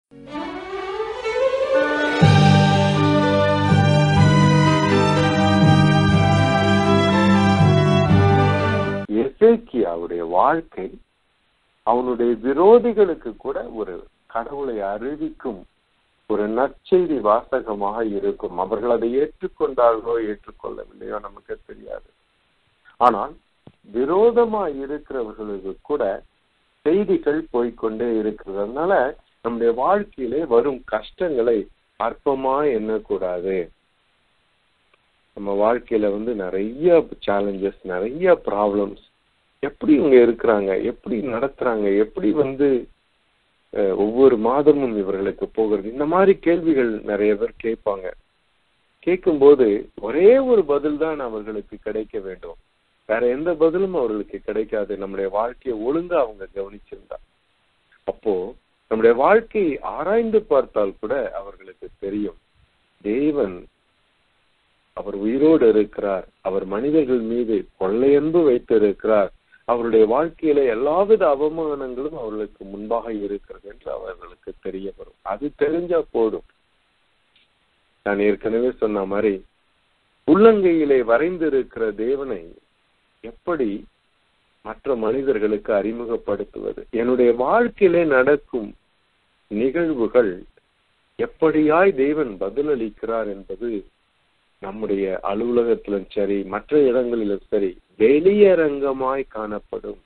எசேக்கியாவுடைய வாழ்க்கை அவனுடைய விரோதிகளுக்கு கூட ஒரு கடவுளை அறிவிக்கும் ஒரு நற்செய்தி வாசகமாக இருக்கும் அவர்கள் அதை ஏற்றுக்கொண்டார்களோ ஏற்றுக்கொள்ளவில்லையோ நமக்கு தெரியாது ஆனால் விரோதமா இருக்கிறவர்களுக்கு கூட செய்திகள் போய்கொண்டே இருக்கிறது அதனால நம்முடைய வாழ்க்கையிலே வரும் கஷ்டங்களை அற்பமா எண்ணக்கூடாது நம்ம வாழ்க்கையில வந்து நிறைய சேலஞ்சஸ் நிறைய ப்ராப்ளம்ஸ் எப்படி இவங்க இருக்கிறாங்க எப்படி நடத்துறாங்க எப்படி வந்து ஒவ்வொரு மாதமும் இவர்களுக்கு போகிறது இந்த மாதிரி கேள்விகள் நிறைய பேர் கேட்பாங்க கேட்கும்போது ஒரே ஒரு பதில் தான் அவர்களுக்கு கிடைக்க வேண்டும் வேற எந்த பதிலும் அவர்களுக்கு கிடைக்காது நம்முடைய வாழ்க்கையை ஒழுங்கா அவங்க கவனிச்சிருந்தா அப்போ நம்முடைய வாழ்க்கையை ஆராய்ந்து பார்த்தால் கூட அவர்களுக்கு தெரியும் தேவன் அவர் உயிரோடு இருக்கிறார் அவர் மனிதர்கள் மீது கொள்ளையன்பு வைத்து இருக்கிறார் அவருடைய வாழ்க்கையில எல்லாவித அவமானங்களும் அவர்களுக்கு முன்பாக இருக்கிறது என்று அவர்களுக்கு தெரிய வரும் அது தெரிஞ்சா போதும் நான் ஏற்கனவே சொன்ன மாதிரி உள்ளங்கையிலே வரைந்திருக்கிற தேவனை எப்படி மற்ற மனிதர்களுக்கு அறிமுகப்படுத்துவது என்னுடைய வாழ்க்கையிலே நடக்கும் நிகழ்வுகள் எப்படியாய் தேவன் பதிலளிக்கிறார் என்பது நம்முடைய அலுவலகத்திலும் சரி மற்ற இடங்களிலும் சரி வெளியரங்கமாய் காணப்படும்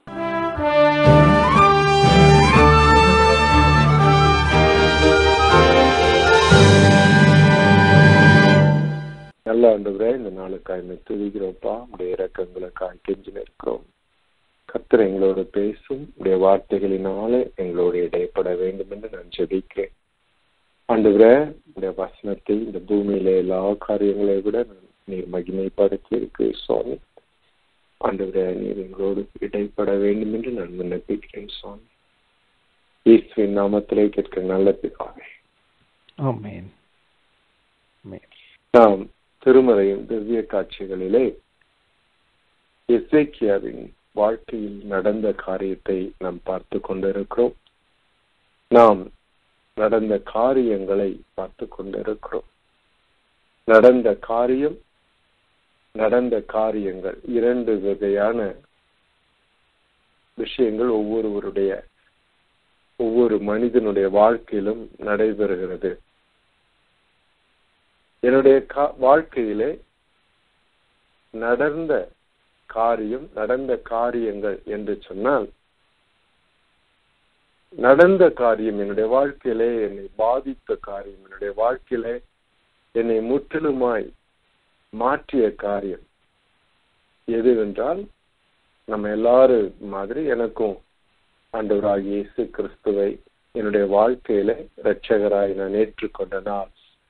நல்ல ஆண்டவரே இந்த நாளுக்காய் துதிக்கிறோப்பா உடைய இறக்கங்களுக்காய் கெஞ்சி நிற்கிறோம் கத்திர எங்களோட பேசும் உடைய வார்த்தைகளினாலே எங்களோட இடைப்பட வேண்டும் என்று நான் ஜெபிக்கிறேன் ஆண்டவரே இந்த வசனத்தை இந்த பூமியில எல்லா காரியங்களை விட நீர் மகிமைப்படுத்தி இருக்கு சுவாமி ஆண்டவரே நீர் எங்களோடு இடைப்பட வேண்டும் என்று நான் விண்ணப்பிக்கிறேன் சுவாமி ஈஸ்வரின் நாமத்திலே கேட்க நல்ல பிதாவே நாம் திருமறையின் திவ்ய காட்சிகளிலே எசேக்கியாவின் வாழ்க்கையில் நடந்த காரியத்தை நாம் பார்த்து கொண்டிருக்கிறோம் நாம் நடந்த காரியங்களை பார்த்து கொண்டிருக்கிறோம் நடந்த காரியம் நடந்த காரியங்கள் இரண்டு வகையான விஷயங்கள் ஒவ்வொருவருடைய ஒவ்வொரு மனிதனுடைய வாழ்க்கையிலும் நடைபெறுகிறது என்னுடைய வாழ்க்கையிலே நடந்த காரியம் நடந்த காரியங்கள் என்று சொன்னால் நடந்த காரியம் என்னுடைய வாழ்க்கையிலே என்னை பாதித்த காரியம் என்னுடைய வாழ்க்கையிலே என்னை முற்றிலுமாய் மாற்றிய காரியம் எதுவென்றால் நம்ம எல்லாரும் மாதிரி எனக்கும் ஆண்டவராக இயேசு கிறிஸ்துவை என்னுடைய வாழ்க்கையில இரட்சகராய் நான் ஏற்றுக்கொண்ட நாள்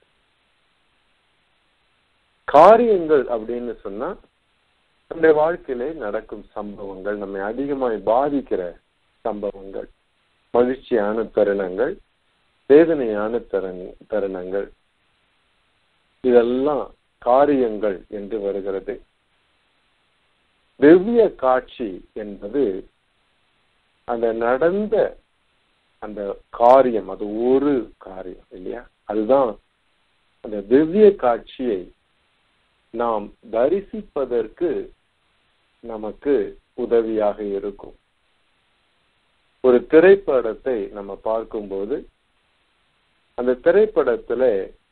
காரியங்கள் அப்படின்னு சொன்னா நம்முடைய வாழ்க்கையிலே நடக்கும் சம்பவங்கள் நம்மை அதிகமாய் பாதிக்கிற சம்பவங்கள் மகிழ்ச்சியான தருணங்கள் வேதனையான தருணங்கள் இதெல்லாம் காரியங்கள் என்று வருகிறது திவ்ய காட்சி என்பது அந்த நடந்த அந்த காரியம் அது ஒரு காரியம் இல்லையா அதுதான் அந்த திவ்ய காட்சியை நாம் தரிசிப்பதற்கு நமக்கு உதவியாக இருக்கும் ஒரு திரைப்படத்தை நம்ம பார்க்கும்போது அந்த திரைப்படத்துல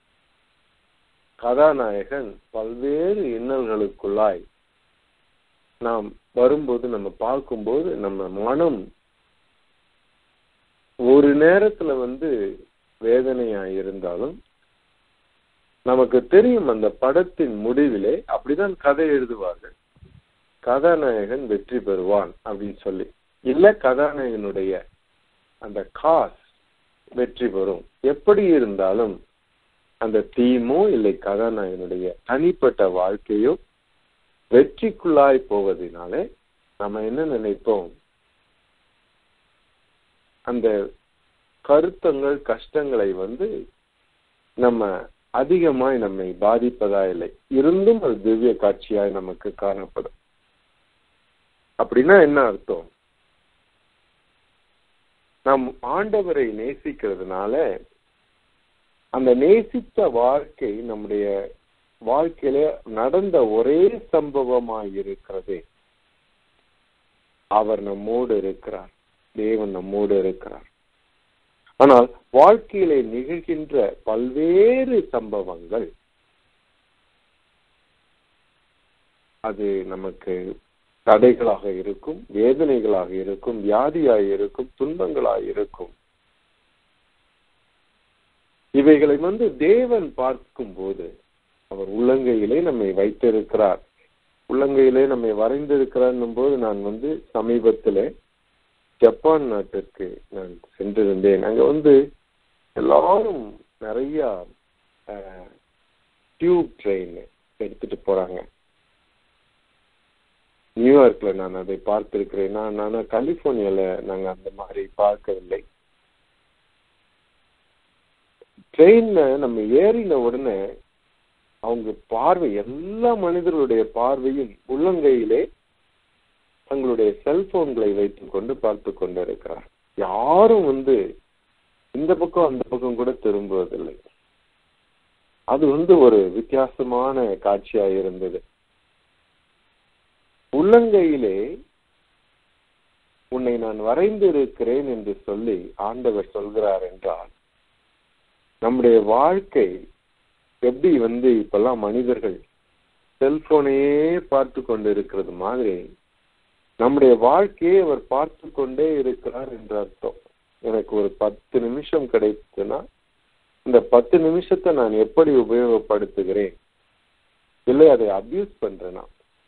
கதாநாயகன் பல்வேறு இன்னல்களுக்குள்ளாய் நாம் வரும்போது நம்ம பார்க்கும்போது நம்ம மனம் ஒரு நேரத்துல வந்து வேதனையா இருந்தாலும் நமக்கு தெரியும் அந்த படத்தின் முடிவிலே அப்படிதான் கதை எழுதுவார்கள் கதாநாயகன் வெற்றி பெறுவான் அப்படின்னு சொல்லி இல்ல கதாநாயகனுடைய அந்த காஸ் வெற்றி பெறும் எப்படி இருந்தாலும் அந்த தீமோ இல்லை கதாநாயகனுடைய தனிப்பட்ட வாழ்க்கையோ வெற்றிக்குள்ளாய் போவதனாலே நம்ம என்ன நினைப்போம் அந்த கருத்தங்கள் கஷ்டங்களை வந்து நம்ம அதிகமாய் நம்மை பாதிப்பதா இல்லை இருந்தும் அது திவ்ய காட்சியாய் நமக்கு காணப்படும் அப்படின்னா என்ன அர்த்தம் நாம் ஆண்டவரை நேசிக்கிறதுனால அந்த நேசித்த வாழ்க்கை நம்முடைய வாழ்க்கையில நடந்த ஒரே சம்பவமாய் இருக்கிறது அவர் நம்மோடு இருக்கிறார் தேவன் நம்மோடு இருக்கிறார் ஆனால் வாழ்க்கையிலே நிகழ்கின்ற பல்வேறு சம்பவங்கள் அது நமக்கு தடைகளாக இருக்கும் வேதனைகளாக இருக்கும் வியாதியாக இருக்கும் துன்பங்களாக இருக்கும் இவைகளை வந்து தேவன் பார்க்கும் போது அவர் உள்ளங்கையிலே நம்மை வைத்திருக்கிறார் உள்ளங்கையிலே நம்மை வரைந்திருக்கிறார் போது நான் வந்து சமீபத்திலே ஜப்பான் நாட்டிற்கு நான் சென்றிருந்தேன் அங்க வந்து எல்லாரும் நிறைய டியூப் ட்ரெயின் எடுத்துட்டு போறாங்க நியூயார்க்ல நான் அதை பார்த்திருக்கிறேன் நான் நான் கலிபோர்னியால நாங்க அந்த மாதிரி பார்க்கவில்லை ட்ரெயின்ல நம்ம ஏறின உடனே அவங்க பார்வை எல்லா மனிதர்களுடைய பார்வையும் உள்ளங்கையிலே தங்களுடைய செல்போன்களை வைத்துக் கொண்டு பார்த்து கொண்டிருக்கிறார் யாரும் வந்து இந்த பக்கம் அந்த பக்கம் கூட திரும்புவதில்லை அது வந்து ஒரு வித்தியாசமான காட்சியா இருந்தது உள்ளங்கையிலே உன்னை நான் வரைந்து இருக்கிறேன் என்று சொல்லி ஆண்டவர் சொல்கிறார் என்றால் நம்முடைய வாழ்க்கை எப்படி வந்து இப்பெல்லாம் மனிதர்கள் செல்போனையே பார்த்து கொண்டு இருக்கிறது மாதிரி நம்முடைய வாழ்க்கையை அவர் பார்த்து கொண்டே இருக்கிறார் என்ற அர்த்தம் எனக்கு ஒரு பத்து நிமிஷம் கிடைச்சுன்னா இந்த பத்து நிமிஷத்தை நான் எப்படி உபயோகப்படுத்துகிறேன் இல்லை அதை அபியூஸ் பண்றேனா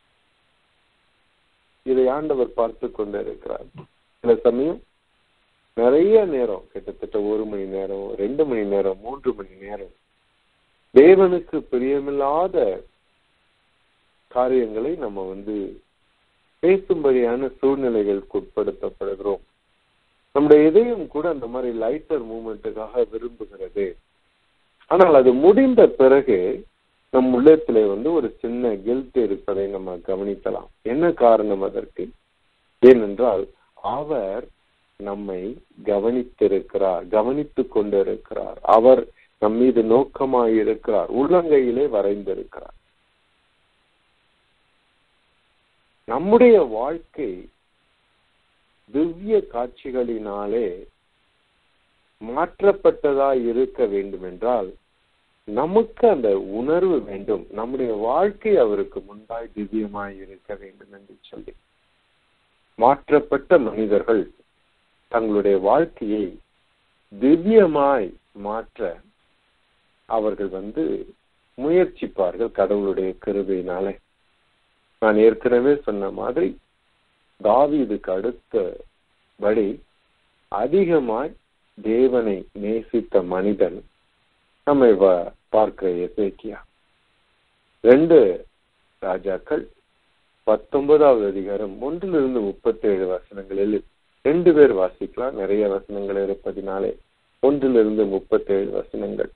இதை ஆண்டவர் பார்த்து கொண்டே இருக்கிறார் சில சமயம் நிறைய நேரம் கிட்டத்தட்ட ஒரு மணி நேரம் ரெண்டு மணி நேரம் மூன்று மணி நேரம் தேவனுக்கு பிரியமில்லாத காரியங்களை நம்ம வந்து பேசும்படியான சூழ்நிலைகளுக்கு உட்படுத்தப்படுகிறோம் நம்முடைய இதயம் கூட அந்த மாதிரி லைட்டர் மூமெண்ட்டுக்காக விரும்புகிறது ஆனால் அது முடிந்த பிறகு நம் உள்ளத்திலே வந்து ஒரு சின்ன கில்ட் இருப்பதை நம்ம கவனிக்கலாம் என்ன காரணம் அதற்கு ஏனென்றால் அவர் நம்மை கவனித்திருக்கிறார் கவனித்துக் கொண்டிருக்கிறார் அவர் நம் மீது நோக்கமாய் இருக்கிறார் உள்ளங்கையிலே வரைந்திருக்கிறார் நம்முடைய வாழ்க்கை திவ்ய காட்சிகளினாலே மாற்றப்பட்டதா இருக்க வேண்டும் என்றால் நமக்கு அந்த உணர்வு வேண்டும் நம்முடைய வாழ்க்கை அவருக்கு முன்பாய் திவ்யமாய் இருக்க வேண்டும் என்று சொல்லி மாற்றப்பட்ட மனிதர்கள் தங்களுடைய வாழ்க்கையை திவ்யமாய் மாற்ற அவர்கள் வந்து முயற்சிப்பார்கள் கடவுளுடைய கிருபையினாலே நான் ஏற்கனவே சொன்ன மாதிரி தாவீதுக்கு அடுத்தபடி அதிகமாய் தேவனை நேசித்த மனிதன் நம்மை பார்க்கிற எசேக்கியா ரெண்டு ராஜாக்கள் பத்தொன்பதாவது அதிகாரம் ஒன்றிலிருந்து முப்பத்தி ஏழு வசனங்களில் ரெண்டு பேர் வாசிக்கலாம் நிறைய வசனங்கள் இருப்பதினாலே ஒன்றிலிருந்து முப்பத்தி ஏழு வசனங்கள்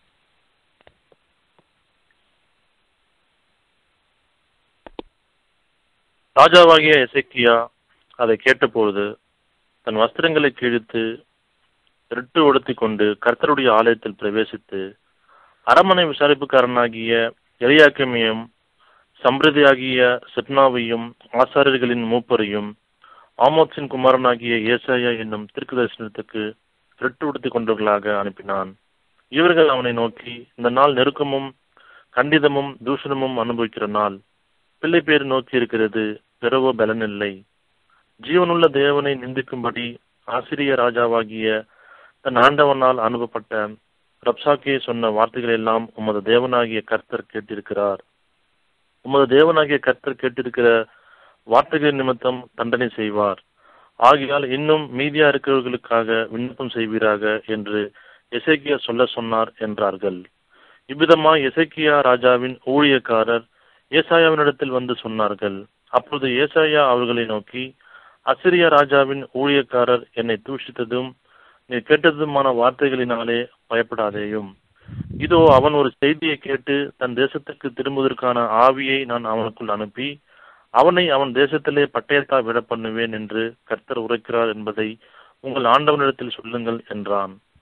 ராஜாவாகிய எசேக்கியா அதை கேட்டபொழுது தன் வஸ்திரங்களை கிழித்து ரெட்டு உடுத்திக் கொண்டு கர்த்தருடைய ஆலயத்தில் பிரவேசித்து அரமனை விசாரிப்புக்காரனாகிய எலியாக்கிமையும் சம்பிரதியாகிய செப்னாவையும் ஆசாரியர்களின் மூப்பரையும் ஆமோத்ஸின் குமாரனாகிய ஏசாயா என்னும் திருக்கு தரிசனத்துக்கு ரெட்டு உடுத்திக் கொண்டவர்களாக அனுப்பினான் இவர்கள் அவனை நோக்கி இந்த நாள் நெருக்கமும் கண்டிதமும் தூஷணமும் அனுபவிக்கிற நாள் பிள்ளை பேர் நோக்கி இருக்கிறது பிறவோ பலனில்லை ஜீவனுள்ள தேவனை நிந்திக்கும்படி ஆசிரிய ராஜாவாகிய தன் ஆண்டவனால் அனுப்பப்பட்ட ரப்சாக்கே சொன்ன வார்த்தைகள் எல்லாம் உமது தேவனாகிய கர்த்தர் கேட்டிருக்கிறார் உமது தேவனாகிய கர்த்தர் கேட்டிருக்கிற வார்த்தைகளின் நிமித்தம் தண்டனை செய்வார் ஆகையால் இன்னும் மீதியா இருக்கிறவர்களுக்காக விண்ணப்பம் செய்வீராக என்று எசேக்கியா சொல்ல சொன்னார் என்றார்கள் இவ்விதமா எசேக்கியா ராஜாவின் ஊழியக்காரர் ஏசாயாவினிடத்தில் வந்து சொன்னார்கள் அப்பொழுது ஏசாயா அவர்களை நோக்கி அசிரியா ராஜாவின் ஊழியக்காரர் என்னை தூஷித்ததும் நீ கேட்டதுமான வார்த்தைகளினாலே பயப்படாதேயும் இதோ அவன் ஒரு செய்தியை கேட்டு தன் தேசத்துக்கு திரும்புவதற்கான ஆவியை நான் அவனுக்குள் அனுப்பி அவனை அவன் தேசத்திலே பட்டயத்தா விட பண்ணுவேன் என்று கர்த்தர் உரைக்கிறார் என்பதை உங்கள் ஆண்டவனிடத்தில் சொல்லுங்கள் என்றான்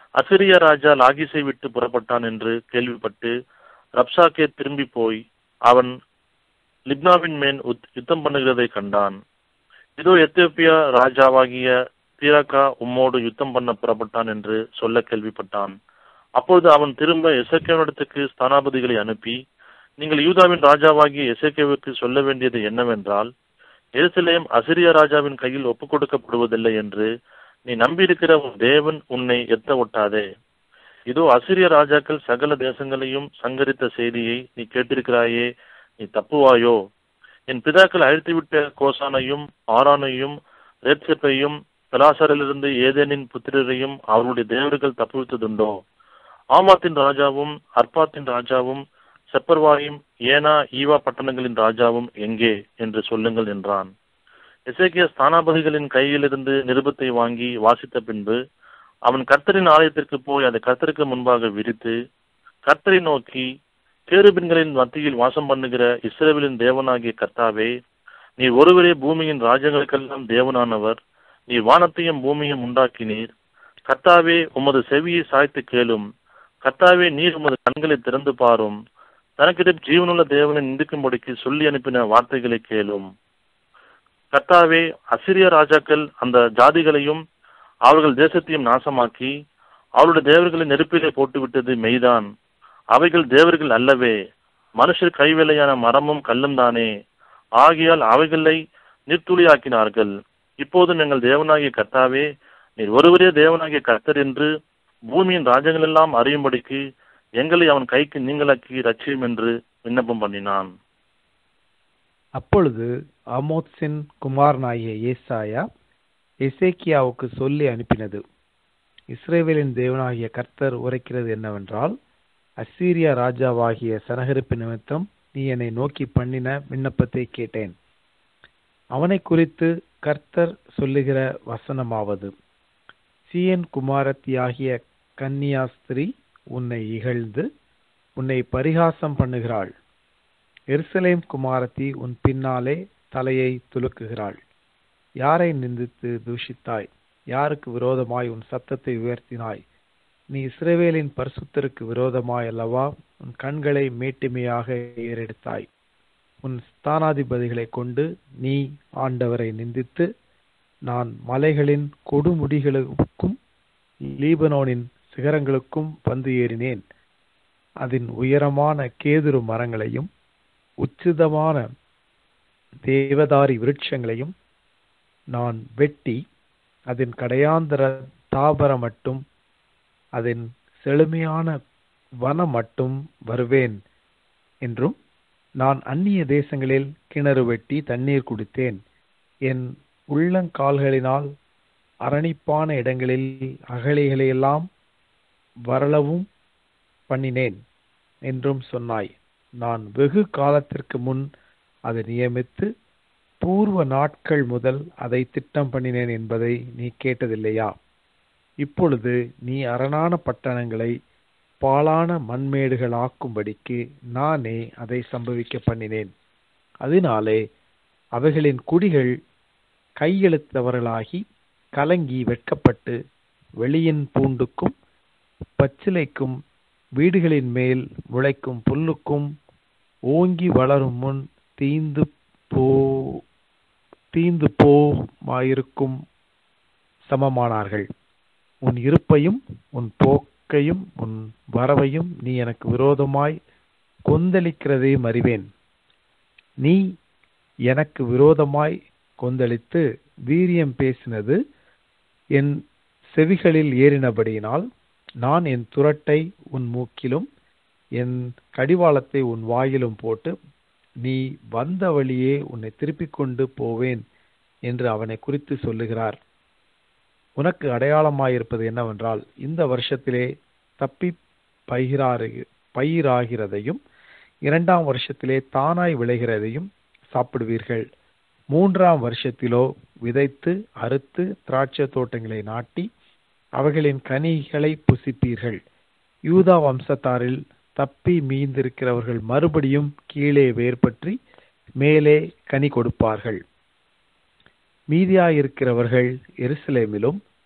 அசிரிய ராஜா லாகிஸை விட்டு புறப்பட்டான் என்று கேள்விப்பட்டு ரப்சாக்கே திரும்பி போய் அவன் லிப்னாவின் மேல் உத்- யுத்தம் பண்ணுகிறதை கண்டான் இதோ எத்தியோப்பியா ராஜாவாகிய தீராக்கா உம்மோடு யுத்தம் பண்ண புறப்பட்டான் என்று சொல்ல கேள்விப்பட்டான் அப்பொழுது அவன் திரும்ப எசேக்கியாவிடத்துக்கு ஸ்தானாபதிகளை அனுப்பி நீங்கள் யூதாவின் ராஜாவாகிய எசேக்கியாவுக்கு சொல்ல வேண்டியது என்னவென்றால் எருசலேம் அசிரிய ராஜாவின் கையில் ஒப்புக் கொடுக்கப்படுவதில்லை என்று நீ நம்பியிருக்கிற உன் தேவன் உன்னை எத்த ஒட்டாதே இதோ அசிரிய ராஜாக்கள் சகல தேசங்களையும் சங்கரித்த செய்தியை நீ கேட்டிருக்கிறாயே நீ தப்புவாயோ என் பிதாக்கள் அழித்துவிட்ட கோசானையும் ஆரானையும் ரேட்செப்பையும் பெலாசரிலிருந்து ஏதேனின் புத்திரரையும் அவருடைய தேவர்கள் தப்புவித்ததுண்டோ ஆமாத்தின் ராஜாவும் அர்பாத்தின் ராஜாவும் செப்பர்வாயும் ஏனா ஈவா பட்டணங்களின் ராஜாவும் எங்கே என்று சொல்லுங்கள் என்றான் எசேக்கியா ஸ்தானாபதிகளின் கையிலிருந்து நிருபத்தை வாங்கி வாசித்த பின்பு அவன் கர்த்தரின் ஆலயத்திற்கு போய் அதை கர்த்தருக்கு முன்பாக விரித்து கர்த்தரை நோக்கி கேருபின்களின் மத்தியில் வாசம் பண்ணுகிற இஸ்ரேலின் தேவனாகிய கர்த்தாவே நீர் ஒருவரே பூமியின் ராஜ்யங்களுக்கெல்லாம் தேவனானவர் நீர் வானத்தையும் பூமியும் உண்டாக்கினீர் கர்த்தாவே உமது செவியை சாய்த்து கேளும் கர்த்தாவே நீர் உமது கண்களை திறந்து பாரும் தனக்கிடம் ஜீவனுள்ள தேவனை நிந்திக்கும்படிக்கு சொல்லி அனுப்பின வார்த்தைகளை கேளும் கர்த்தாவே அசிரிய ராஜாக்கள் அந்த ஜாதிகளையும் அவர்கள் தேசத்தையும் நாசமாக்கி அவருடைய தேவர்களை நெருப்பிலே போட்டுவிட்டது மெய்தான் அவைகள் தேவர்கள் அல்லவே மனுஷர் கைவேலையான மரமும் கல்லும் தானே ஆகையால் அவைகளை நிர்த்துளியாக்கினார்கள் இப்போது எங்கள் தேவனாகிய கர்த்தாவே நீர் ஒருவரே தேவனாகிய கர்த்தர் என்று பூமியின் ராஜ்யங்கள் எல்லாம் அறியும்படிக்கு எங்களை அவன் கைக்கு நீங்களாக்கி ரட்சியும் என்று விண்ணப்பம் பண்ணினான் அப்பொழுது ஆமோத்ஸின் குமாரனாகிய ஏசாயா எசேக்கியாவுக்கு சொல்லி அனுப்பினது இஸ்ரேவேலின் தேவனாகிய கர்த்தர் உரைக்கிறது என்னவென்றால் அசீரியா ராஜாவாகிய சனகரிப்பு நிமித்தம் நீ என்னை நோக்கி பண்ணின விண்ணப்பத்தை கேட்டேன் அவனை குறித்து கர்த்தர் சொல்லுகிற வசனமாவது சீயன் குமாரத்தியாகிய கன்னியாஸ்திரி உன்னை இகழ்ந்து உன்னை பரிகாசம் பண்ணுகிறாள் எருசலேம் குமாரத்தி உன் பின்னாலே தலையை துலுக்குகிறாள் யாரை நிந்தித்து தூஷித்தாய் யாருக்கு விரோதமாய் உன் சத்தத்தை உயர்த்தினாய் நீ இஸ்ரவேலின் பரிசுத்தருக்கு விரோதமாய் அல்லவா உன் கண்களை மேட்டுமையாக ஏறெடுத்தாய் உன் ஸ்தானாதிபதிகளை கொண்டு நீ ஆண்டவரை நிந்தித்து நான் மலைகளின் கொடுமுடிகளுக்கும் லீபனோனின் சிகரங்களுக்கும் வந்து ஏறினேன் அதன் உயரமான கேதுரு மரங்களையும் உச்சிதமான தேவதாரி விருட்சங்களையும் நான் வெட்டி அதன் கடையாந்தர தாபர மட்டும் அதன் செழுமையான வனம் மட்டும் வருவேன் என்றும் நான் அந்நிய தேசங்களில் கிணறு வெட்டி தண்ணீர் குடித்தேன் என் உள்ளங்கால்களினால் அரணிப்பான இடங்களில் அகழிகளையெல்லாம் வரளவும் பண்ணினேன் என்றும் சொன்னாய் நான் வெகு காலத்திற்கு முன் அதை நியமித்து பூர்வ நாட்கள் முதல் அதை திட்டம் பண்ணினேன் என்பதை நீ கேட்டதில்லையா இப்பொழுது நீ அரணான பட்டணங்களை பாழான மண்மேடுகளாக்கும்படிக்கு நானே அதை சம்பவிக்க பண்ணினேன் அதனாலே அவைகளின் குடிகள் கையெழுத்தவர்களாகி கலங்கி வெட்கப்பட்டு வெளியின் பூண்டுக்கும் பச்சிலைக்கும் வீடுகளின் மேல் முளைக்கும் புல்லுக்கும் ஓங்கி வளரும் முன் தீந்து போ தீந்து போமாயிருக்கும் சமமானார்கள் உன் இருப்பையும் உன் போக்கையும் உன் வரவையும் நீ எனக்கு விரோதமாய் கொந்தளிக்கிறதையும் அறிவேன் நீ எனக்கு விரோதமாய் கொந்தளித்து வீரியம் பேசினது என் செவிகளில் ஏறினபடியினால் நான் என் துரட்டை உன் மூக்கிலும் என் கடிவாளத்தை உன் வாயிலும் போட்டு நீ வந்த வழியே உன்னை திருப்பிக் கொண்டு போவேன் என்று அவனை குறித்து சொல்லுகிறார் உனக்கு அடையாளமாயிருப்பது என்னவென்றால் இந்த வருஷத்திலே தப்பி பயிராறு பயிராகிறதையும் இரண்டாம் வருஷத்திலே தானாய் விளைகிறதையும் சாப்பிடுவீர்கள் மூன்றாம் வருஷத்திலோ விதைத்து அறுத்து திராட்சை தோட்டங்களை நாட்டி அவைகளின் கனிகளை புசிப்பீர்கள் யூதா வம்சத்தாரில் தப்பி மீந்திருக்கிறவர்கள் மறுபடியும் கீழே வேர்பற்றி மேலே கனி கொடுப்பார்கள் மீதியாயிருக்கிறவர்கள் எருசலேமிலும்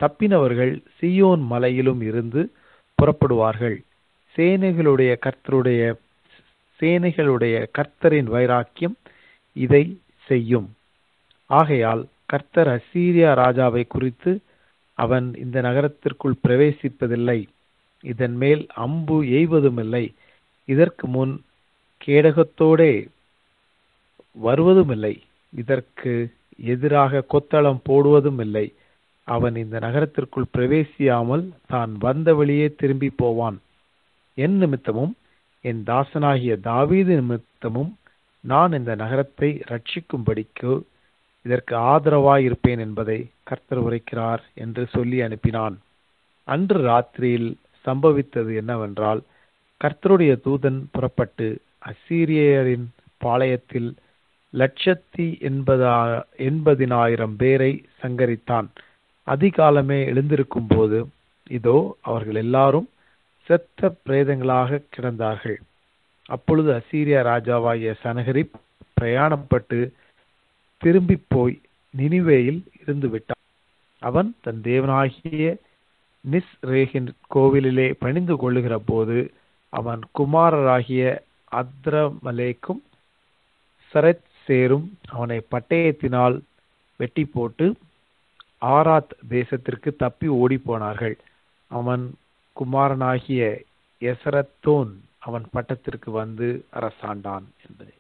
தப்பினவர்கள் சீயோன் மலையிலும் இருந்து புறப்படுவார்கள் சேனைகளுடைய கர்த்தருடைய சேனைகளுடைய கர்த்தரின் வைராக்கியம் இதை செய்யும் ஆகையால் கர்த்தர் அசீரியா ராஜாவை குறித்து அவன் இந்த நகரத்திற்குள் பிரவேசிப்பதில்லை இதன் மேல் அம்பு எய்வதுமில்லை இதற்கு முன் கேடகத்தோடே வருவதுமில்லை இதற்கு எதிராக கொத்தளம் போடுவதும் இல்லை அவன் இந்த நகரத்திற்குள் பிரவேசியாமல் தான் வந்த வழியே திரும்பி போவான் என் நிமித்தமும் என் தாசனாகிய தாவீது நிமித்தமும் நான் இந்த நகரத்தை ரட்சிக்கும்படிக்கு இதற்கு ஆதரவாயிருப்பேன் என்பதை கர்த்தர் உரைக்கிறார் என்று சொல்லி அனுப்பினான் அன்று ராத்திரியில் சம்பவித்தது என்னவென்றால் கர்த்தருடைய தூதன் புறப்பட்டு அசீரியரின் பாளையத்தில் லட்சத்தி எண்பதா எண்பதினாயிரம் பேரை சங்கரித்தான் அதிகாலமே எழுந்திருக்கும் போது இதோ அவர்கள் எல்லாரும் செத்த பிரேதங்களாக கிடந்தார்கள் அப்பொழுது அசீரியா ராஜாவாகிய சனகரிப் பிரயாணப்பட்டு திரும்பி போய் நினிவேயில் இருந்து விட்டான் அவன் தன் தேவனாகிய நிஸ் ரேகின் கோவிலிலே பணிந்து கொள்ளுகிற போது அவன் குமாரராகிய அத்ரமலேக்கும் சரத் சேரும் அவனை பட்டயத்தினால் வெட்டி போட்டு ஆராத் தேசத்திற்கு தப்பி ஓடி போனார்கள் அவன் குமாரனாகிய எசரத்தோன் அவன் பட்டத்திற்கு வந்து அரசாண்டான் என்பதே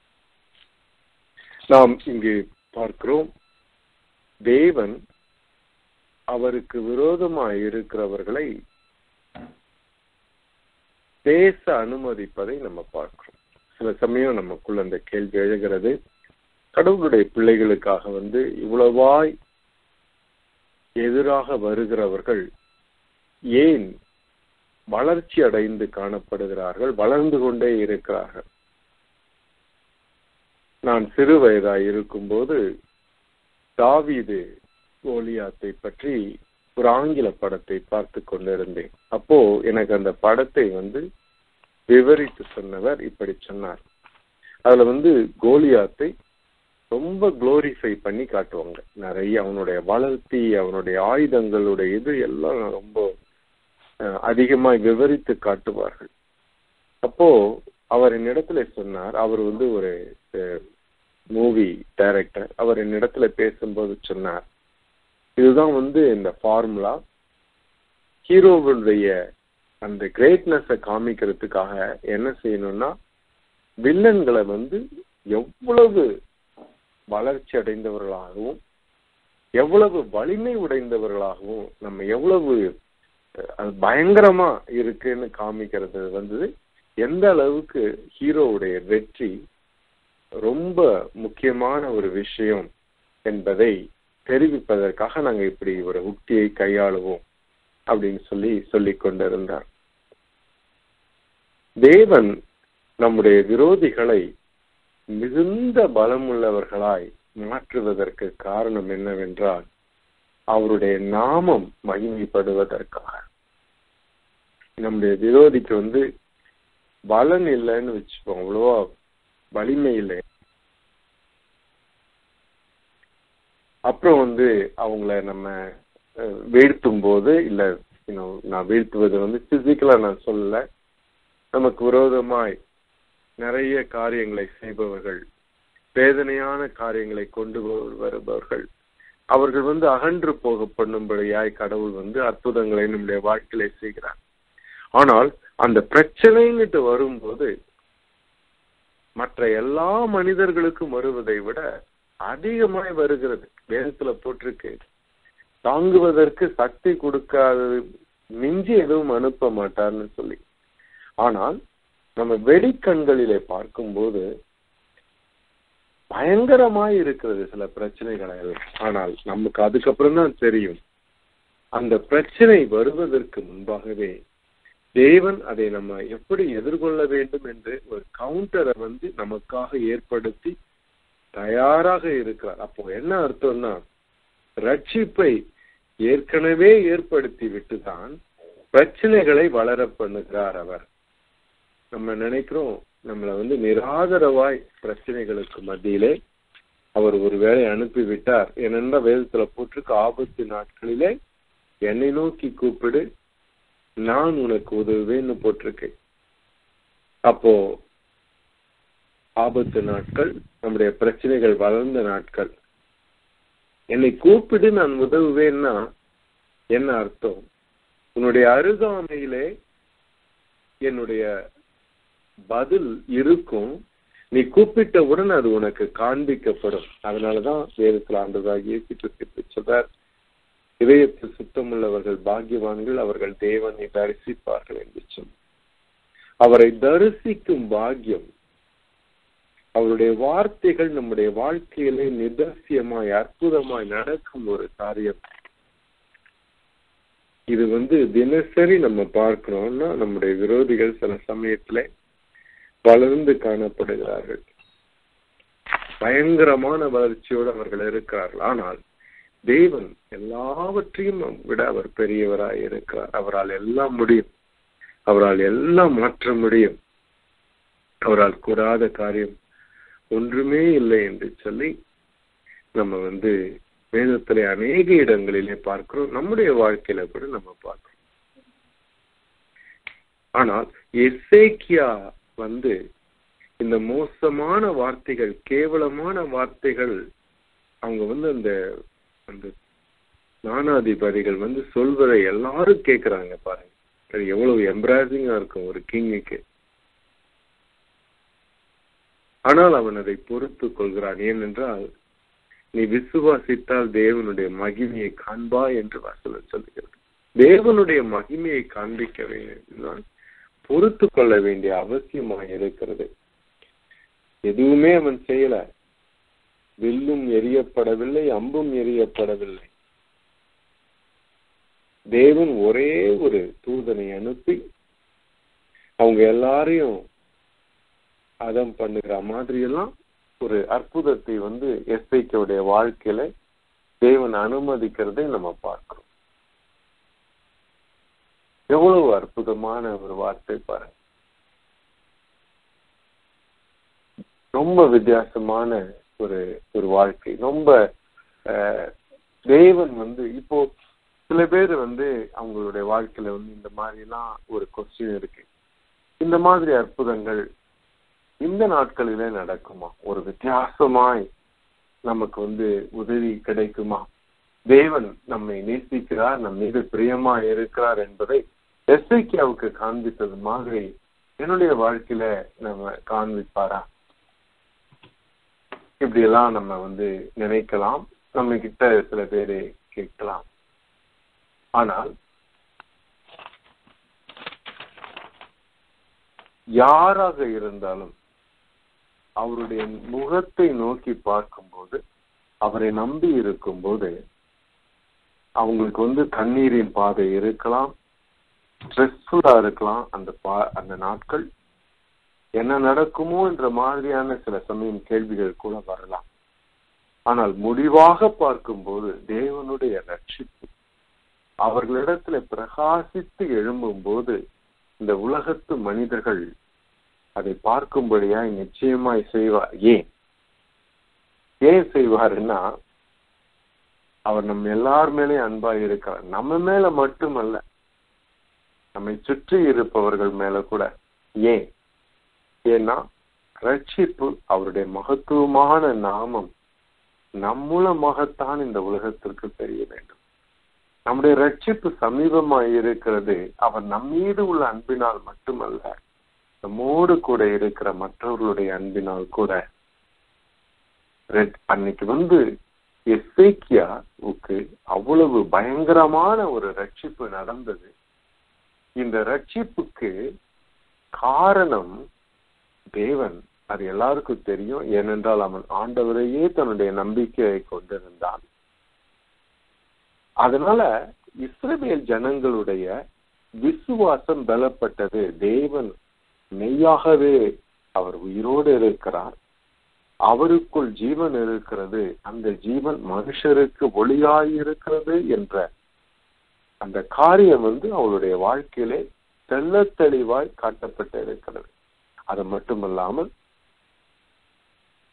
நாம் இங்கு பார்க்கிறோம் தேவன் அவருக்கு விரோதமாய் இருக்கிறவர்களை பேச அனுமதிப்பதை நம்ம பார்க்கிறோம் சில சமயம் நமக்குள்ள அந்த கேள்வி எழுகிறது கடவுளுடைய பிள்ளைகளுக்காக வந்து இவ்வளவாய் எதிராக வருகிறவர்கள் ஏன் வளர்ச்சி அடைந்து காணப்படுகிறார்கள் வளர்ந்து கொண்டே இருக்கிறார்கள் நான் சிறு வயதாய் இருக்கும்போது தாவீது கோலியாத்தை பற்றி ஒரு ஆங்கில படத்தை பார்த்து கொண்டிருந்தேன் அப்போ எனக்கு அந்த படத்தை வந்து விவரித்து சொன்னவர் இப்படி சொன்னார் அதுல வந்து கோலியாத்தை ரொம்ப குளோரிஃபை பண்ணி காட்டுவாங்க நிறைய அவனுடைய வளர்த்தி அவனுடைய ஆயுதங்களுடைய இது எல்லாம் ரொம்ப அதிகமாய் விவரித்து காட்டுவார்கள் அப்போ அவர் என்னிடத்துல சொன்னார் அவர் வந்து ஒரு மூவி டைரக்டர் அவர் என்னிடத்துல பேசும்போது சொன்னார் இதுதான் வந்து இந்த ஃபார்முலா ஹீரோவுடைய அந்த கிரேட்னஸை காமிக்கிறதுக்காக என்ன செய்யணும்னா வில்லன்களை வந்து எவ்வளவு வளர்ச்சி அடைந்தவர்களாகவும் எவ்வளவு வலிமை உடைந்தவர்களாகவும் நம்ம எவ்வளவு அது பயங்கரமா இருக்குன்னு காமிக்கிறது வந்து எந்த அளவுக்கு ஹீரோவுடைய வெற்றி ரொம்ப முக்கியமான ஒரு விஷயம் என்பதை தெரிவிப்பதற்காக நாங்க இப்படி ஒரு உக்தியை கையாளுவோம் அப்படின்னு சொல்லி சொல்லிக் கொண்டிருந்தார் தேவன் நம்முடைய விரோதிகளை மிகுந்த பலமுள்ளவர்களாய் மாற்றுவதற்கு காரணம் என்னவென்றால் அவருடைய நாமம் மகிமைப்படுவதற்காக நம்முடைய விரோதிக்கு வந்து பலன் இல்லைன்னு வச்சுப்போம் அவ்வளவா வலிமை இல்லை அப்புறம் வந்து அவங்கள நம்ம வீழ்த்தும் போது இல்ல நான் வீழ்த்துவது வந்து பிசிக்கலா நான் சொல்லல நமக்கு விரோதமாய் நிறைய காரியங்களை செய்பவர்கள் வேதனையான காரியங்களை கொண்டு வருபவர்கள் அவர்கள் வந்து அகன்று போக பண்ணும்படியாய் கடவுள் வந்து அற்புதங்களை நம்முடைய வாழ்க்கையில செய்கிறார் ஆனால் அந்த பிரச்சனைன்னுட்டு வரும்போது மற்ற எல்லா மனிதர்களுக்கும் வருவதை விட அதிகமாய் வருகிறது வேதத்துல போட்டிருக்கு தாங்குவதற்கு சக்தி கொடுக்காதது மிஞ்சி எதுவும் அனுப்ப மாட்டார்னு சொல்லி ஆனால் நம்ம வெடிக்கண்களிலே பார்க்கும்போது பயங்கரமாய் இருக்கிறது சில பிரச்சனைகளை ஆனால் நமக்கு அதுக்கப்புறம் தான் தெரியும் அந்த பிரச்சனை வருவதற்கு முன்பாகவே தேவன் அதை நம்ம எப்படி எதிர்கொள்ள வேண்டும் என்று ஒரு கவுண்டரை வந்து நமக்காக ஏற்படுத்தி தயாராக இருக்கிறார் அப்போ என்ன அர்த்தம்னா ரட்சிப்பை ஏற்கனவே ஏற்படுத்தி விட்டுதான் பிரச்சனைகளை வளர பண்ணுகிறார் அவர் நம்ம நினைக்கிறோம் நம்மளை வந்து நிராதரவாய் பிரச்சனைகளுக்கு மத்தியிலே அவர் ஒரு வேலை அனுப்பி விட்டார் ஏனென்றா வேதத்துல போட்டிருக்க ஆபத்து நாட்களிலே என்னை நோக்கி கூப்பிடு நான் உனக்கு உதவுவேன்னு போட்டிருக்கேன் அப்போ ஆபத்து நாட்கள் நம்முடைய பிரச்சனைகள் வளர்ந்த நாட்கள் என்னை கூப்பிடு நான் உதவுவேன்னா என்ன அர்த்தம் உன்னுடைய அருகாமையிலே என்னுடைய பதில் இருக்கும் நீ கூப்பிட்டவுடன் அது உனக்கு காண்பிக்கப்படும் அதனாலதான் வேதத்தில் ஆண்டதாகிய கிறிஸ்து சொல்றார் இதயத்தில் சுத்தமுள்ளவர்கள் பாக்கியவான்கள் அவர்கள் தேவனை தரிசிப்பார்கள் என்று சொன்னார் அவரை தரிசிக்கும் பாக்கியம் அவருடைய வார்த்தைகள் நம்முடைய வாழ்க்கையிலே நிதர்சியமாய் அற்புதமாய் நடக்கும் ஒரு காரியம் இது வந்து தினசரி நம்ம பார்க்கிறோம்னா நம்முடைய விரோதிகள் சில சமயத்துல வளர்ந்து காணப்படுகிறார்கள் பயங்கரமான வளர்ச்சியோடு அவர்கள் இருக்கிறார்கள் ஆனால் தேவன் எல்லாவற்றையும் விட அவர் பெரியவராய் இருக்கிறார் அவரால் எல்லாம் முடியும் அவரால் எல்லாம் மாற்ற முடியும் அவரால் கூடாத காரியம் ஒன்றுமே இல்லை என்று சொல்லி நம்ம வந்து வேதத்திலே அநேக இடங்களிலே பார்க்கிறோம் நம்முடைய வாழ்க்கையில கூட நம்ம பார்க்கிறோம் ஆனால் எசேக்கியா வந்து இந்த மோசமான வார்த்தைகள் கேவலமான வார்த்தைகள் அவங்க வந்து அந்த அந்த நானாதிபதிகள் வந்து சொல்வதை எல்லாரும் கேட்கிறாங்க பாருங்க அது எவ்வளவு எம்ப்ராசிங்கா இருக்கும் ஒரு கிங்குக்கு ஆனால் அவன் அதை பொறுத்து கொள்கிறான் ஏனென்றால் நீ விசுவாசித்தால் தேவனுடைய மகிமையை காண்பா என்று வசனம் சொல்லுகிறது தேவனுடைய மகிமையை காண்பிக்க வேண்டும் பொறுத்து கொள்ள வேண்டிய அவசியமாக இருக்கிறது எதுவுமே அவன் செய்யல வில்லும் எரியப்படவில்லை அம்பும் எரியப்படவில்லை தேவன் ஒரே ஒரு தூதனை அனுப்பி அவங்க எல்லாரையும் அதம் பண்ணுகிற மாதிரி எல்லாம் ஒரு அற்புதத்தை வந்து எஸ்ஐக்கியோடைய வாழ்க்கையில தேவன் அனுமதிக்கிறதை நம்ம பார்க்கிறோம் எவ்வளவு அற்புதமான ஒரு வார்த்தை பாருங்க ரொம்ப வித்தியாசமான ஒரு ஒரு வாழ்க்கை ரொம்ப தேவன் வந்து இப்போ சில பேர் வந்து அவங்களுடைய வாழ்க்கையில வந்து இந்த மாதிரி எல்லாம் ஒரு கொஸ்டின் இருக்கு இந்த மாதிரி அற்புதங்கள் இந்த நாட்களிலே நடக்குமா ஒரு வித்தியாசமாய் நமக்கு வந்து உதவி கிடைக்குமா தேவன் நம்மை நேசிக்கிறார் நம் மீது பிரியமா இருக்கிறார் என்பதை எஸ்ஐக்கியாவுக்கு காண்பித்தது மாதிரி என்னுடைய வாழ்க்கையில நம்ம காண்பிப்பாரா இப்படி எல்லாம் நம்ம வந்து நினைக்கலாம் நம்ம கிட்ட சில பேரு கேட்கலாம் ஆனால் யாராக இருந்தாலும் அவருடைய முகத்தை நோக்கி பார்க்கும்போது அவரை நம்பி இருக்கும்போது அவங்களுக்கு வந்து கண்ணீரின் பாதை இருக்கலாம் ஸ்ட்ரெஸ்ஃபுல்லா இருக்கலாம் அந்த பா அந்த நாட்கள் என்ன நடக்குமோ என்ற மாதிரியான சில சமயம் கேள்விகள் கூட வரலாம் ஆனால் முடிவாக பார்க்கும்போது தேவனுடைய ரட்சிப்பு அவர்களிடத்துல பிரகாசித்து எழும்பும் போது இந்த உலகத்து மனிதர்கள் அதை பார்க்கும்படியாய் நிச்சயமாய் செய்வார் ஏன் ஏன் செய்வாருன்னா அவர் நம்ம எல்லார் மேலேயும் அன்பா இருக்கிறார் நம்ம மேல மட்டுமல்ல நம்மை சுற்றி இருப்பவர்கள் மேல கூட ஏன் ஏன்னா ரட்சிப்பு அவருடைய மகத்துவமான நாமம் நம் மூலமாகத்தான் இந்த உலகத்திற்கு தெரிய வேண்டும் நம்முடைய ரட்சிப்பு சமீபமாய் இருக்கிறது அவர் நம்மீது உள்ள அன்பினால் மட்டுமல்ல நம்மோடு கூட இருக்கிற மற்றவர்களுடைய அன்பினால் கூட அன்னைக்கு வந்து எஸ்ஐக்கியாவுக்கு அவ்வளவு பயங்கரமான ஒரு ரட்சிப்பு நடந்தது இந்த ரட்சிப்புக்கு காரணம் தேவன் அது எல்லாருக்கும் தெரியும் ஏனென்றால் அவன் ஆண்டவரையே தன்னுடைய நம்பிக்கையை கொண்டிருந்தான் அதனால இஸ்ரேல் ஜனங்களுடைய விசுவாசம் பலப்பட்டது தேவன் மெய்யாகவே அவர் உயிரோடு இருக்கிறார் அவருக்குள் ஜீவன் இருக்கிறது அந்த ஜீவன் மனுஷருக்கு ஒளியாயிருக்கிறது என்ற அந்த காரியம் வந்து அவளுடைய வாழ்க்கையிலே தெள்ள தெளிவாய் காட்டப்பட்டு இருக்கிறது அது மட்டுமல்லாமல்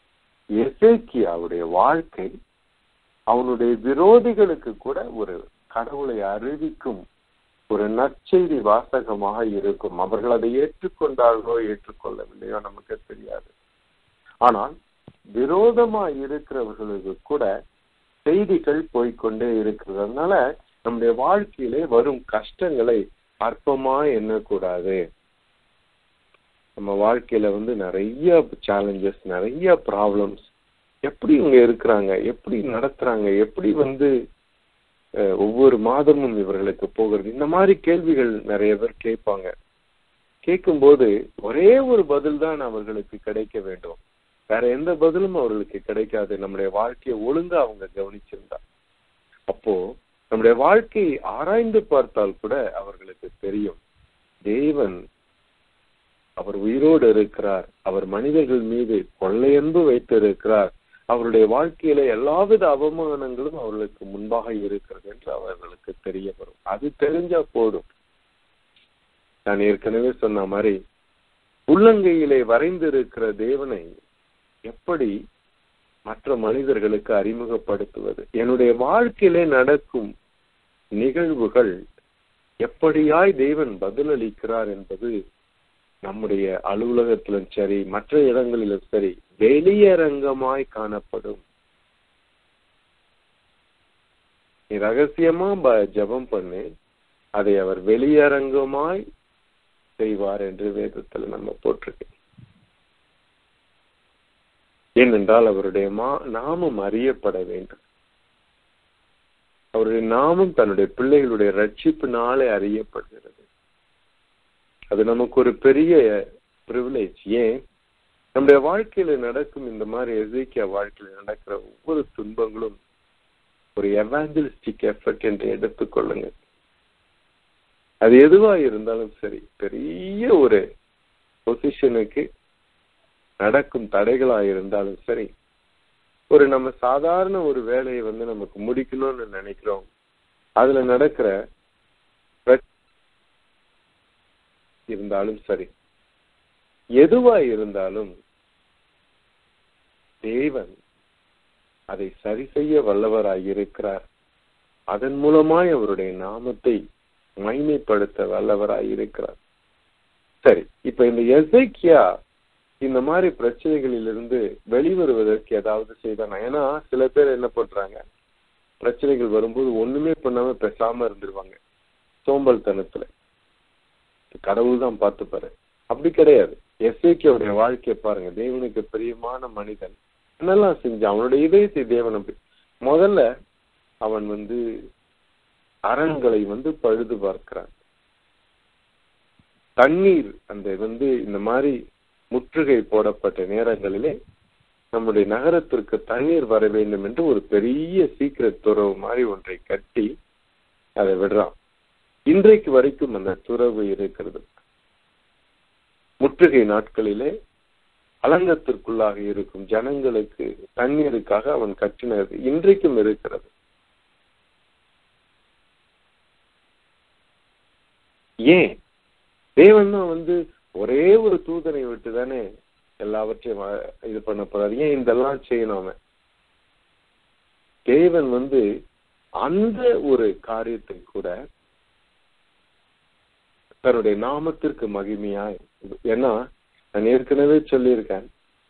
எசேக்கியாவுடைய வாழ்க்கை அவனுடைய விரோதிகளுக்கு கூட ஒரு கடவுளை அறிவிக்கும் ஒரு நற்செய்தி வாசகமாக இருக்கும் அவர்கள் அதை ஏற்றுக்கொண்டார்களோ ஏற்றுக்கொள்ளவில்லையோ நமக்கு தெரியாது ஆனால் விரோதமா இருக்கிறவர்களுக்கு கூட செய்திகள் போய்கொண்டே இருக்கிறது அதனால நம்முடைய வாழ்க்கையிலே வரும் கஷ்டங்களை அற்பமா எண்ணக்கூடாது நம்ம வாழ்க்கையில வந்து நிறைய சேலஞ்சஸ் நிறைய ப்ராப்ளம்ஸ் எப்படி இவங்க இருக்கிறாங்க எப்படி நடத்துறாங்க எப்படி வந்து ஒவ்வொரு மாதமும் இவர்களுக்கு போகிறது இந்த மாதிரி கேள்விகள் நிறைய பேர் கேட்பாங்க கேட்கும்போது ஒரே ஒரு பதில் தான் அவர்களுக்கு கிடைக்க வேண்டும் வேற எந்த பதிலும் அவர்களுக்கு கிடைக்காது நம்முடைய வாழ்க்கையை ஒழுங்கா அவங்க கவனிச்சிருந்தா அப்போ நம்முடைய வாழ்க்கையை ஆராய்ந்து பார்த்தால் கூட அவர்களுக்கு தெரியும் தேவன் அவர் உயிரோடு இருக்கிறார் அவர் மனிதர்கள் மீது கொள்ளையன்பு வைத்து இருக்கிறார் அவருடைய வாழ்க்கையில எல்லாவித அவமானங்களும் அவர்களுக்கு முன்பாக இருக்கிறது என்று அவர்களுக்கு தெரிய வரும் அது தெரிஞ்சா போதும் நான் ஏற்கனவே சொன்ன மாதிரி உள்ளங்கையிலே வரைந்திருக்கிற தேவனை எப்படி மற்ற மனிதர்களுக்கு அறிமுகப்படுத்துவது என்னுடைய வாழ்க்கையிலே நடக்கும் நிகழ்வுகள் எப்படியாய் தேவன் பதிலளிக்கிறார் என்பது நம்முடைய அலுவலகத்திலும் சரி மற்ற இடங்களிலும் சரி வெளியரங்கமாய் காணப்படும் நீ ரகசியமா ஜபம் பண்ணு அதை அவர் வெளியரங்கமாய் செய்வார் என்று வேதத்துல நம்ம போட்டிருக்கேன் ஏனென்றால் அவருடைய மா நாமம் அறியப்பட வேண்டும் அவருடைய நாமம் தன்னுடைய பிள்ளைகளுடைய ரட்சிப்பினாலே அறியப்படுகிறது அது நமக்கு ஒரு பெரிய ப்ரிவிலேஜ் ஏன் நம்முடைய வாழ்க்கையில நடக்கும் இந்த மாதிரி எதிர்க்கிய வாழ்க்கையில நடக்கிற ஒவ்வொரு துன்பங்களும் ஒரு எவாஞ்சலிஸ்டிக் எஃபர்ட் என்று எடுத்துக்கொள்ளுங்க அது எதுவா இருந்தாலும் சரி பெரிய ஒரு பொசிஷனுக்கு நடக்கும் தடைகளா இருந்தாலும் சரி ஒரு நம்ம சாதாரண ஒரு வேலையை வந்து நமக்கு முடிக்கணும்னு நினைக்கிறோம் அதுல நடக்கிற இருந்தாலும் சரி எதுவா இருந்தாலும் தேவன் அதை சரி செய்ய வல்லவராய் இருக்கிறார் அதன் மூலமாய் அவருடைய நாமத்தை மைமைப்படுத்த வல்லவராய் இருக்கிறார் சரி இப்ப இந்த எசைக்கியா இந்த மாதிரி பிரச்சனைகளிலிருந்து வெளிவருவதற்கு ஏதாவது செய்தானா ஏன்னா சில பேர் என்ன பண்றாங்க பிரச்சனைகள் வரும்போது ஒண்ணுமே பண்ணாம பேசாம இருந்துருவாங்க சோம்பல் தனத்துல கடவுள் தான் பார்த்துப்பாரு அப்படி கிடையாது எஸ்ஏக்கியோடைய வாழ்க்கையை பாருங்க தேவனுக்கு பிரியமான மனிதன் என்னெல்லாம் செஞ்சான் அவனுடைய இதயத்தை தேவன் அப்படி முதல்ல அவன் வந்து அரண்களை வந்து பழுது பார்க்கிறான் தண்ணீர் அந்த வந்து இந்த மாதிரி முற்றுகை போடப்பட்ட நேரங்களிலே நம்முடைய நகரத்திற்கு தண்ணீர் வர வேண்டும் என்று ஒரு பெரிய சீக்கிரட் துறவு மாதிரி ஒன்றை கட்டி அதை விடுறான் இன்றைக்கு வரைக்கும் அந்த துறவு இருக்கிறது முற்றுகை நாட்களிலே அலங்கத்திற்குள்ளாக இருக்கும் ஜனங்களுக்கு தண்ணீருக்காக அவன் கட்டினது இன்றைக்கும் இருக்கிறது ஏன் தேவன் தான் வந்து ஒரே ஒரு தூதனை விட்டு தானே எல்லாவற்றையும் இது பண்ண போறாரு ஏன் இதெல்லாம் செய்யணும் அவன் தேவன் வந்து அந்த ஒரு காரியத்தை கூட தன்னுடைய நாமத்திற்கு மகிமையாய் ஏன்னா நான் ஏற்கனவே சொல்லியிருக்கேன்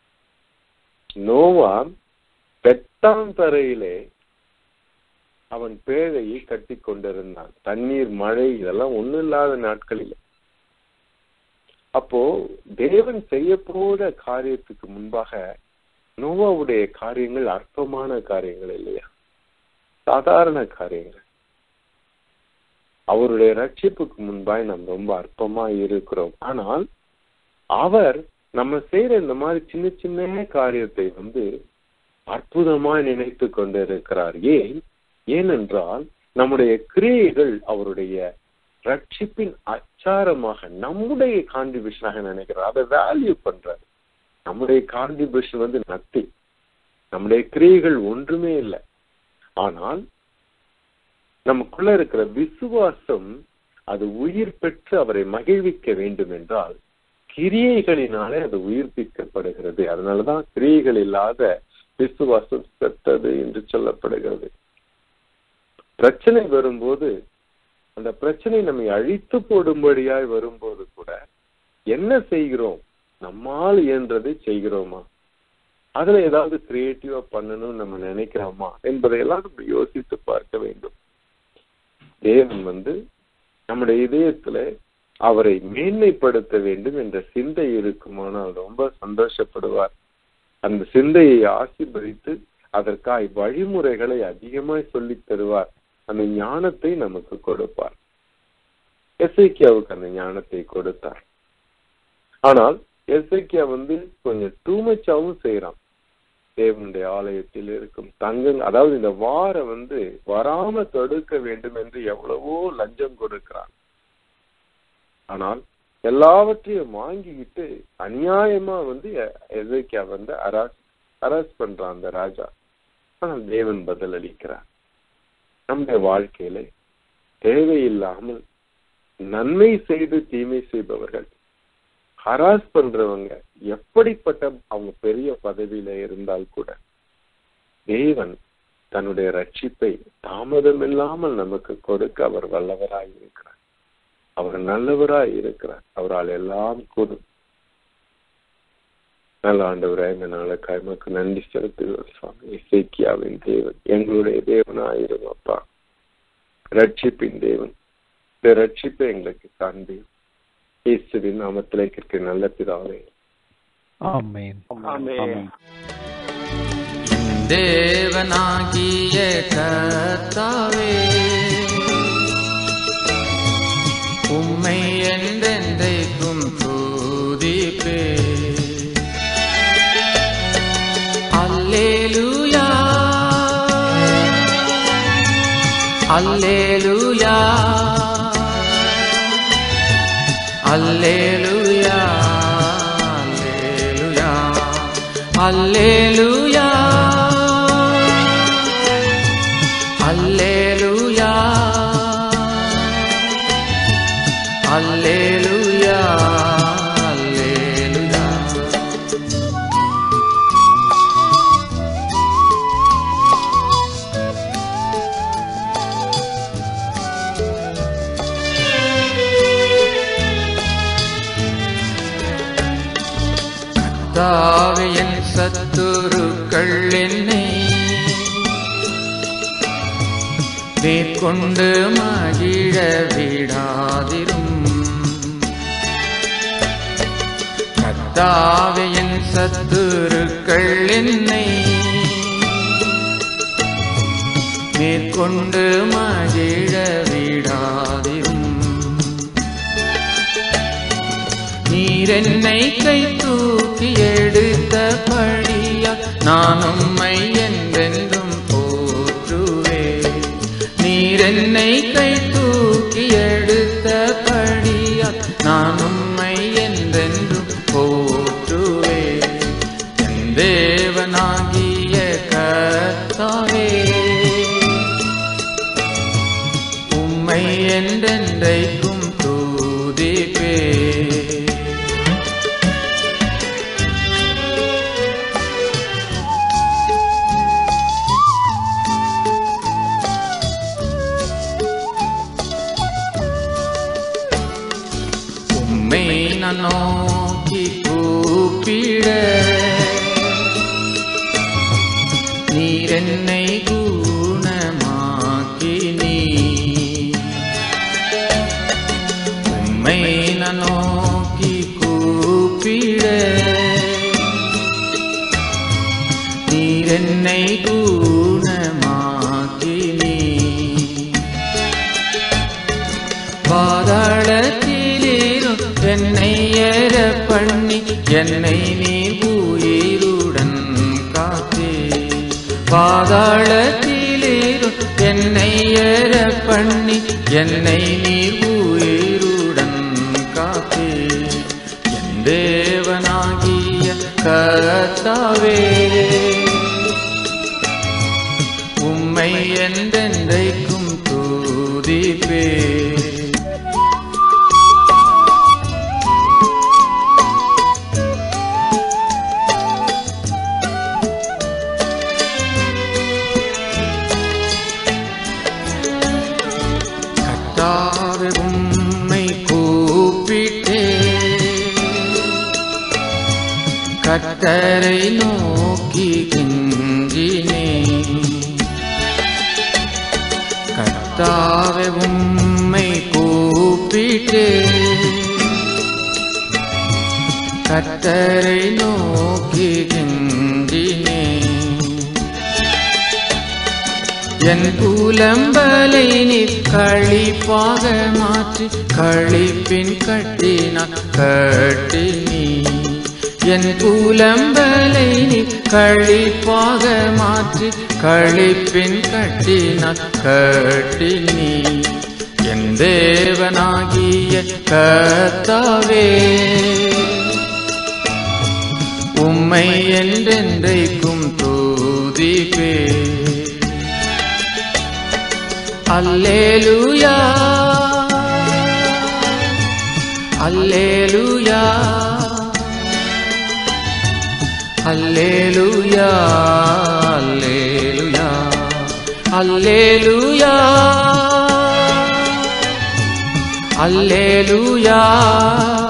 நோவா பெட்டாந்தரையிலே அவன் பேழையை கட்டி கொண்டிருந்தான் தண்ணீர் மழை இதெல்லாம் ஒண்ணும் இல்லாத நாட்களில் அப்போ தேவன் செய்ய போற காரியத்துக்கு முன்பாக நோவாவுடைய காரியங்கள் அற்பமான காரியங்கள் இல்லையா சாதாரண காரியங்கள் அவருடைய ரட்சிப்புக்கு முன்பாய் நாம் ரொம்ப அற்பமா இருக்கிறோம் ஆனால் அவர் நம்ம செய்யற இந்த மாதிரி சின்ன சின்ன காரியத்தை வந்து அற்புதமாய் நினைத்து கொண்டிருக்கிறார் ஏன் ஏனென்றால் நம்முடைய கிரியைகள் அவருடைய ரட்சிப்பின் அச்சாரமாக நம்முடைய கான்ட்ரிபியூஷனாக நினைக்கிறார் அதை வேல்யூ பண்றாரு நம்முடைய கான்ட்ரிபியூஷன் வந்து நத்தி நம்முடைய கிரியைகள் ஒன்றுமே இல்லை ஆனால் நமக்குள்ள இருக்கிற விசுவாசம் அது உயிர் பெற்று அவரை மகிழ்விக்க வேண்டும் என்றால் கிரியைகளினாலே அது உயிர்ப்பிக்கப்படுகிறது அதனாலதான் கிரியைகள் இல்லாத விசுவாசம் செத்தது என்று சொல்லப்படுகிறது பிரச்சனை வரும்போது அந்த பிரச்சனை நம்மை அழித்து போடும்படியாய் வரும்போது கூட என்ன செய்கிறோம் நம்மால் இயன்றதை செய்கிறோமா அதுல ஏதாவது கிரியேட்டிவா பண்ணணும்னு நம்ம நினைக்கிறோமா என்பதையெல்லாம் நம்ம யோசித்து பார்க்க வேண்டும் தேவன் வந்து நம்முடைய இதயத்துல அவரை மேன்மைப்படுத்த வேண்டும் என்ற சிந்தை இருக்குமானால் ரொம்ப சந்தோஷப்படுவார் அந்த சிந்தையை ஆசீர்வதித்து அதற்காய் வழிமுறைகளை அதிகமாய் சொல்லித் தருவார் அந்த ஞானத்தை நமக்கு கொடுப்பார் எஸ்ஐக்கியாவுக்கு அந்த ஞானத்தை கொடுத்தார் ஆனால் எஸ்ஐக்கியா வந்து கொஞ்சம் டூமச்சாவும் செய்யறான் தேவனுடைய ஆலயத்தில் இருக்கும் தங்க அதாவது இந்த வார வந்து வராம தடுக்க வேண்டும் என்று எவ்வளவோ லஞ்சம் கொடுக்கிறான் ஆனால் எல்லாவற்றையும் வாங்கிக்கிட்டு அநியாயமா வந்து எசைக்கியா வந்து அராஸ் அராஸ் பண்றான் அந்த ராஜா ஆனால் தேவன் பதில் அளிக்கிறார் நம்முடைய வாழ்க்கையில தேவையில்லாமல் நன்மை செய்து தீமை செய்பவர்கள் ஹராஸ் பண்றவங்க எப்படிப்பட்ட அவங்க பெரிய பதவியில இருந்தால் கூட தேவன் தன்னுடைய ரட்சிப்பை தாமதம் இல்லாமல் நமக்கு கொடுக்க அவர் வல்லவராய் இருக்கிறார் அவர் நல்லவராய் இருக்கிறார் அவரால் எல்லாம் கூடும் நல்ல ஆண்டவராய் இந்த நாளுக்காய் நமக்கு நன்றி செலுத்துகிறோம் சுவாமி இசைக்கியாவின் தேவன் எங்களுடைய தேவனாயிரும் அப்பா ரட்சிப்பின் தேவன் இந்த ரட்சிப்பை எங்களுக்கு காண்பி இயேசுவின் நாமத்திலே கேட்க நல்ல பிதாவே ஆமென் ஆமென். தேவனாகிய கர்த்தாவே உம்மை என்றென்றைக்கும் தூதிப்பே அல்லேலூயா அல்லேலூயா அல்லேலூயா அல்லேலூயா அல்லேலூயா அல்லேலூயா அல்லேலூயா அல்லேலூயா கர்த்தாவே என் சத்துருக்கள் என்னை மேற்கொண்டு மகிழ விடாதிரும் கர்த்தாவே என் சத்துருக்கள் என்னை மேற்கொண்டு மகிழ விடாதிரும் நீர் என்னை கை தூக்கி எடுத்த படியா நான் உம்மை என்றென்றும் போற்றுவே நீர் என்னை கை தூக்கி எடுத்த படியா நான் உம்மை என்றென்றும் போற்றுவே என் தேவனாகிய கர்த்தாவே உம்மை என்றென்றைக்கும் தூதிப்பே உம்மை நான் நோக்கி கூப்பிட நீர் என்னை குணமாக்கி நீ உம்மை நான் நோக்கி கூப்பிட நீர் என்னை குணமாக்கி நீ பாதாளத்திலேறும் என்னை ஏற பண்ணி என்னை நீ உயிருடன் காத்தே பாதாளத்திலேறும் என்னை ஏற பண்ணி என்னை நீ உயிருடன் காத்தே என் தேவனாகிய கர்த்தாவே உம்மை என்றென்றைக்கும் தூதிப்பே கத்தரை நோக்கி கிஞ்சினே கர்த்தாவே உம்மை கூப்பிட்டே கத்தரை நோக்கி கிஞ்சினே என் புலம்பலை நீர் கழிப்பாக மாற்றி கழிப்பின் கட்டினார் கட்டி நீ என் புலம்பலை நீர் கழிப்பாக மாற்றி கழிப்பின் கட்டினார் கட்டி நீ என் தேவனாகிய கர்த்தாவே உம்மை என்றென்றைக்கும் தூதிப்பே அல்லேலூயா அல்லேலூயா அல்லேலூயா அல்லேலூயா அல்லேலூயா அல்லேலூயா